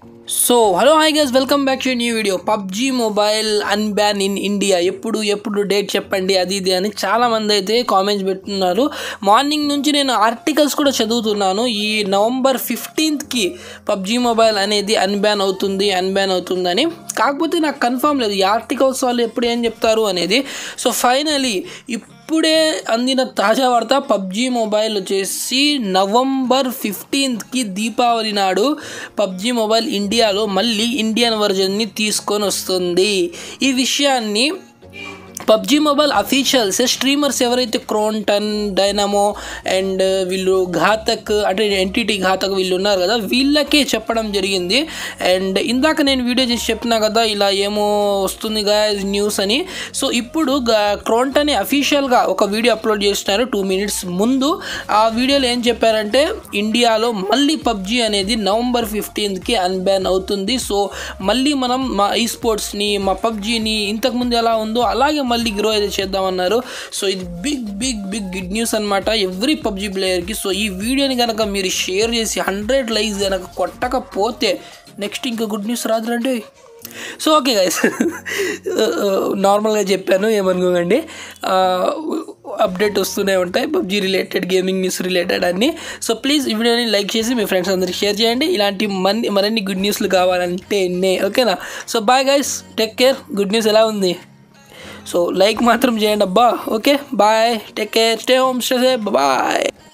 so hello hi guys welcome back to new video PUBG mobile unban in India ఎప్పుడు ఎప్పుడు date చెప్పండి అది ఇది అని చాలామంది అయితే కామెంట్స్ పెట్టున్నారు మార్నింగ్ నుంచి నేను ఆర్టికల్స్ కూడా చదువుతున్నాను ఈ నవంబర్ ఫిఫ్టీన్త్కి పబ్జీ మొబైల్ అనేది అన్బ్యాన్ అవుతుంది అన్బ్యాన్ అవుతుందని కాకపోతే నాకు కన్ఫర్మ్ లేదు ఈ ఆర్టికల్స్ వాళ్ళు ఎప్పుడు ఏం చెప్తారు అనేది సో ఫైనలీ ఇప్పుడే అందిన తాజా వార్త పబ్జీ మొబైల్ వచ్చేసి నవంబర్ ఫిఫ్టీన్త్కి దీపావళి నాడు పబ్జీ మొబైల్ ఇండియాలో మళ్ళీ ఇండియన్ వర్జన్ని తీసుకొని వస్తుంది ఈ విషయాన్ని పబ్జీ మొబైల్ అఫీషియల్స్ స్ట్రీమర్స్ ఎవరైతే క్రోంటన్ డైనమో అండ్ వీళ్ళు ఘాతక్ అంటే ఎన్టీటీ ఘాతక్ వీళ్ళు ఉన్నారు కదా వీళ్ళకే చెప్పడం జరిగింది అండ్ ఇందాక నేను వీడియో చేసి చెప్పినా కదా ఇలా ఏమో వస్తుంది గా న్యూస్ అని సో ఇప్పుడు క్రోంటన్ అఫీషియల్గా ఒక వీడియో అప్లోడ్ చేస్తున్నారు టూ మినిట్స్ ముందు ఆ వీడియోలో ఏం చెప్పారంటే ఇండియాలో మళ్ళీ పబ్జీ అనేది నవంబర్ ఫిఫ్టీన్త్కి అన్బ్యాన్ అవుతుంది సో మళ్ళీ మనం మా ఈ స్పోర్ట్స్ని మా పబ్జీని ఇంతకుముందు ఎలా ఉందో అలాగే మళ్ళీ గ్రో అయితే చేద్దామన్నారు సో ఇది big big big good news అనమాట ఎవ్రీ పబ్జీ ప్లేయర్కి సో ఈ వీడియోని కనుక మీరు షేర్ చేసి హండ్రెడ్ లైక్స్ కనుక కొట్టకపోతే నెక్స్ట్ ఇంకా గుడ్ న్యూస్ రాదురండి సో ఓకే గైస్ నార్మల్గా చెప్పాను ఏమనుకోకండి అప్డేట్ వస్తూనే ఉంటాయి PUBG related gaming news related అన్ని సో ప్లీజ్ ఈ వీడియోని లైక్ చేసి మీ ఫ్రెండ్స్ అందరికి షేర్ చేయండి ఇలాంటి మన్ని మరిన్ని గుడ్ న్యూస్లు కావాలంటే నే ఓకేనా so bye guys take care good news ఎలా ఉంది సో లైక్ మాత్రం చేయండి అబ్బా okay bye take care stay home stay bye